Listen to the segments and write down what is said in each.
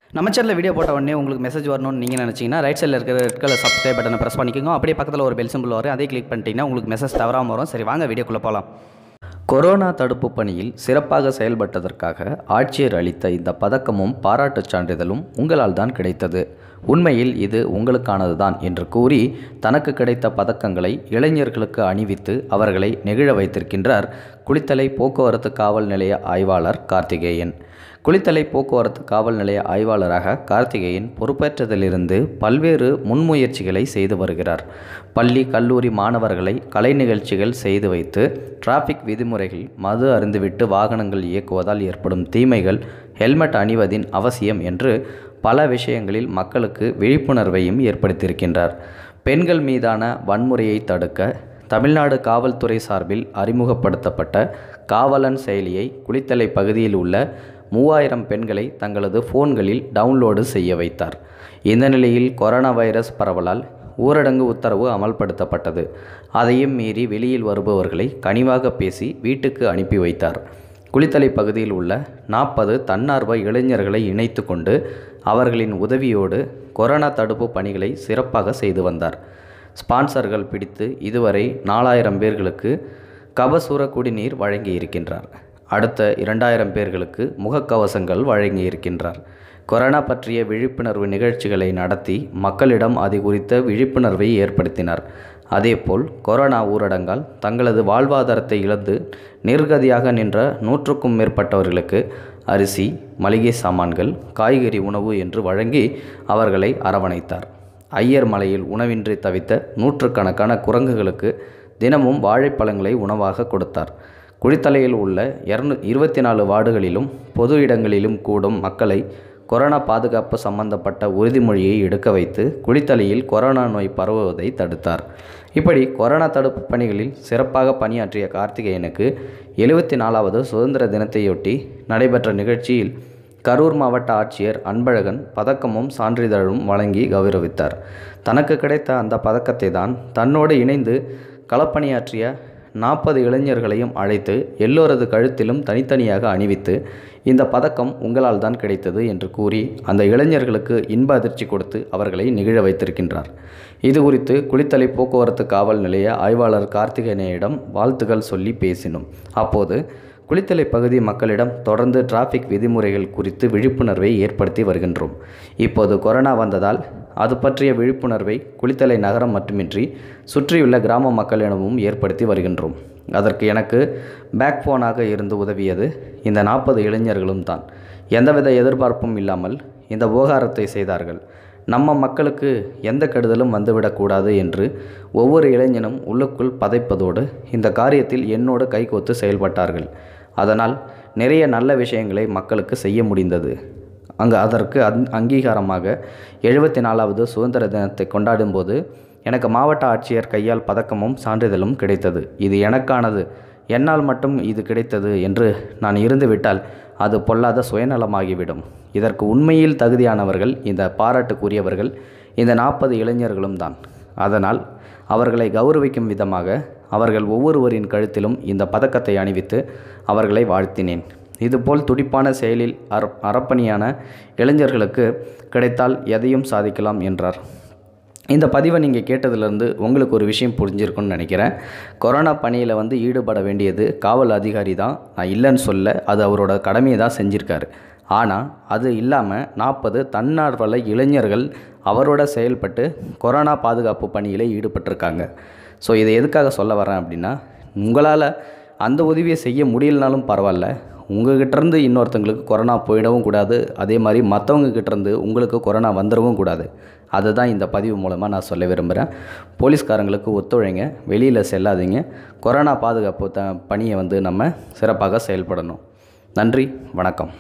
நம்ம சேனலில் வீடியோ போட்ட உடனே உங்களுக்கு மெசேஜ் வரணும்னு நீங்கள் நினச்சிங்கன்னா ரைட் சைடில் இருக்கிற ரெட் கலர் சப்ஸ்கிரைப் பட்டனை ப்ரெஸ் பண்ணிக்கோங்க அப்படியே பக்கத்தில் ஒரு பெல் சிம்பிள் வரும் அதே கிளிக் பண்ணிட்டீங்கன்னா உங்களுக்கு மெசேஜ் தவறாமல் வரும் சரி வாங்க வீடியோக்குள்ளே போகலாம் கொரோனா தடுப்பு பணியில் சிறப்பாக செயல்பட்டதற்காக ஆட்சியர் அளித்த இந்த பதக்கமும் பாராட்டுச் சான்றிதழும் உங்களால் தான் கிடைத்தது உண்மையில் இது உங்களுக்கானது தான் என்று கூறி தனக்கு கிடைத்த பதக்கங்களை இளைஞர்களுக்கு அணிவித்து அவர்களை நெகிழ வைத்திருக்கின்றார் குளித்தலை போக்குவரத்து காவல் நிலைய ஆய்வாளர் கார்த்திகேயன் குளித்தலை போக்குவரத்து காவல் நிலைய ஆய்வாளராக கார்த்திகேயன் பொறுப்பேற்றதிலிருந்து பல்வேறு முன்முயற்சிகளை செய்து வருகிறார் பள்ளி கல்லூரி மாணவர்களை கலை நிகழ்ச்சிகள் செய்து வைத்து டிராஃபிக் விதிமுறைகள் மது அருந்துவிட்டு வாகனங்கள் இயக்குவதால் ஏற்படும் தீமைகள் ஹெல்மெட் அணிவதின் அவசியம் என்று பல விஷயங்களில் மக்களுக்கு விழிப்புணர்வையும் ஏற்படுத்தியிருக்கின்றார் பெண்கள் மீதான வன்முறையை தடுக்க தமிழ்நாடு காவல்துறை சார்பில் அறிமுகப்படுத்தப்பட்ட காவலன் செயலியை குளித்தலை பகுதியில் உள்ள மூவாயிரம் பெண்களை தங்களது ஃபோன்களில் டவுன்லோடு செய்ய வைத்தார் இந்த நிலையில் கொரோனா வைரஸ் பரவலால் ஊரடங்கு உத்தரவு அமல்படுத்தப்பட்டது அதையும் மீறி வெளியில் வருபவர்களை கனிவாக பேசி வீட்டுக்கு அனுப்பி வைத்தார் குளித்தலை பகுதியில் உள்ள நாற்பது தன்னார்வ இளைஞர்களை இணைத்து கொண்டு அவர்களின் உதவியோடு கொரோனா தடுப்பு பணிகளை சிறப்பாக செய்து வந்தார் ஸ்பான்சர்கள் பிடித்து இதுவரை நாலாயிரம் பேர்களுக்கு கபசூர குடிநீர் வழங்கி இருக்கின்றார் அடுத்த இரண்டாயிரம் பேர்களுக்கு முகக்கவசங்கள் வழங்கி இருக்கின்றார் கொரோனா பற்றிய விழிப்புணர்வு நிகழ்ச்சிகளை நடத்தி மக்களிடம் அது குறித்த விழிப்புணர்வை ஏற்படுத்தினார் அதேபோல் கொரோனா ஊரடங்கால் தங்களது வாழ்வாதாரத்தை இழந்து நிர்கதியாக நின்ற நூற்றுக்கும் மேற்பட்டவர்களுக்கு அரிசி மளிகை சாமான்கள் காய்கறி உணவு என்று வழங்கி அவர்களை அரவணைத்தார் ஐயர் மலையில் உணவின்றி தவித்த நூற்றுக்கணக்கான குரங்குகளுக்கு தினமும் வாழைப்பழங்களை உணவாக கொடுத்தார் குளித்தலையில் உள்ள இரநூ இருபத்தி நாலு வார்டுகளிலும் பொது இடங்களிலும் கூடும் மக்களை கொரோனா பாதுகாப்பு சம்பந்தப்பட்ட உறுதிமொழியை எடுக்க வைத்து குளித்தலையில் கொரோனா நோய் பரவுவதை தடுத்தார் இப்படி கொரோனா தடுப்பு பணிகளில் சிறப்பாக பணியாற்றிய கார்த்திகேயனுக்கு எழுபத்தி நாலாவது சுதந்திர தினத்தையொட்டி நடைபெற்ற நிகழ்ச்சியில் கரூர் மாவட்ட ஆட்சியர் அன்பழகன் பதக்கமும் சான்றிதழும் வழங்கி கௌரவித்தார் தனக்கு கிடைத்த அந்த பதக்கத்தை தான் தன்னோடு இணைந்து களப்பணியாற்றிய நாற்பது இளைஞர்களையும் அழைத்து எல்லோரது கழுத்திலும் தனித்தனியாக அணிவித்து இந்த பதக்கம் உங்களால் தான் கிடைத்தது என்று கூறி அந்த இளைஞர்களுக்கு இன்ப அதிர்ச்சி கொடுத்து அவர்களை நிகழ வைத்திருக்கின்றார் இது குறித்து குளித்தலை போக்குவரத்து காவல் நிலைய ஆய்வாளர் கார்த்திகேயனிடம் வாழ்த்துகள் சொல்லி பேசினோம் அப்போது குளித்தலை பகுதி மக்களிடம் தொடர்ந்து டிராஃபிக் விதிமுறைகள் குறித்து விழிப்புணர்வை ஏற்படுத்தி வருகின்றோம் இப்போது கொரோனா வந்ததால் அது பற்றிய விழிப்புணர்வை குளித்தலை நகரம் மட்டுமின்றி சுற்றியுள்ள கிராம மக்களிடமும் ஏற்படுத்தி வருகின்றோம் அதற்கு எனக்கு பேக் போனாக இருந்து உதவியது இந்த நாற்பது இளைஞர்களும் தான் எந்தவித எதிர்பார்ப்பும் இல்லாமல் இந்த விவகாரத்தை செய்தார்கள் நம்ம மக்களுக்கு எந்த கெடுதலும் வந்துவிடக்கூடாது என்று ஒவ்வொரு இளைஞனும் உள்ளுக்குள் பதைப்பதோடு இந்த காரியத்தில் என்னோடு கைகோத்து செயல்பட்டார்கள் அதனால் நிறைய நல்ல விஷயங்களை மக்களுக்கு செய்ய முடிந்தது அங்கு அதற்கு அங் அங்கீகாரமாக எழுபத்தி நாலாவது சுதந்திர தினத்தை கொண்டாடும்போது எனக்கு மாவட்ட ஆட்சியர் கையால் பதக்கமும் சான்றிதழும் கிடைத்தது இது எனக்கானது என்னால் மட்டும் இது கிடைத்தது என்று நான் இருந்துவிட்டால் அது பொல்லாத சுயநலமாகிவிடும் இதற்கு உண்மையில் தகுதியானவர்கள் இந்த பாராட்டுக்குரியவர்கள் இந்த நாற்பது இளைஞர்களும் தான் அதனால் அவர்களை கௌரவிக்கும் விதமாக அவர்கள் ஒவ்வொருவரின் கழுத்திலும் இந்த பதக்கத்தை அணிவித்து அவர்களை வாழ்த்தினேன் இதுபோல் துடிப்பான செயலில் அற அறப்பணியான இளைஞர்களுக்கு கிடைத்தால் எதையும் சாதிக்கலாம் என்றார் இந்த பதிவை நீங்கள் கேட்டதுலேருந்து உங்களுக்கு ஒரு விஷயம் புரிஞ்சிருக்கும்னு நினைக்கிறேன் கொரோனா பணியில் வந்து ஈடுபட வேண்டியது காவல் அதிகாரி தான் நான் இல்லைன்னு சொல்ல அது அவரோட கடமையை தான் செஞ்சுருக்காரு ஆனால் அது இல்லாமல் நாற்பது தன்னார்வல இளைஞர்கள் அவரோட செயல்பட்டு கொரோனா பாதுகாப்பு பணியில் ஈடுபட்டிருக்காங்க ஸோ இதை எதுக்காக சொல்ல வரேன் அப்படின்னா உங்களால் அந்த உதவியை செய்ய முடியலனாலும் பரவாயில்ல உங்ககிட்டேருந்து இன்னொருத்தங்களுக்கு கொரோனா போயிடவும் கூடாது அதே மாதிரி மற்றவங்க கிட்டேருந்து உங்களுக்கு கொரோனா வந்துடவும் கூடாது அதுதான் இந்த பதிவு மூலமாக நான் சொல்ல விரும்புகிறேன் போலீஸ்காரங்களுக்கு ஒத்துழைங்க வெளியில் செல்லாதீங்க கொரோனா பாதுகாப்பு த பணியை வந்து நம்ம சிறப்பாக செயல்படணும் நன்றி வணக்கம்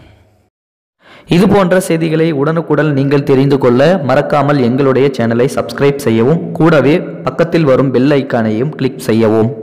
இது போன்ற செய்திகளை உடனுக்குடன் நீங்கள் தெரிந்து கொள்ள மறக்காமல் எங்களுடைய சேனலை சப்ஸ்கிரைப் செய்யவும் கூடவே பக்கத்தில் வரும் பெல் ஐக்கானையும் கிளிக் செய்யவும்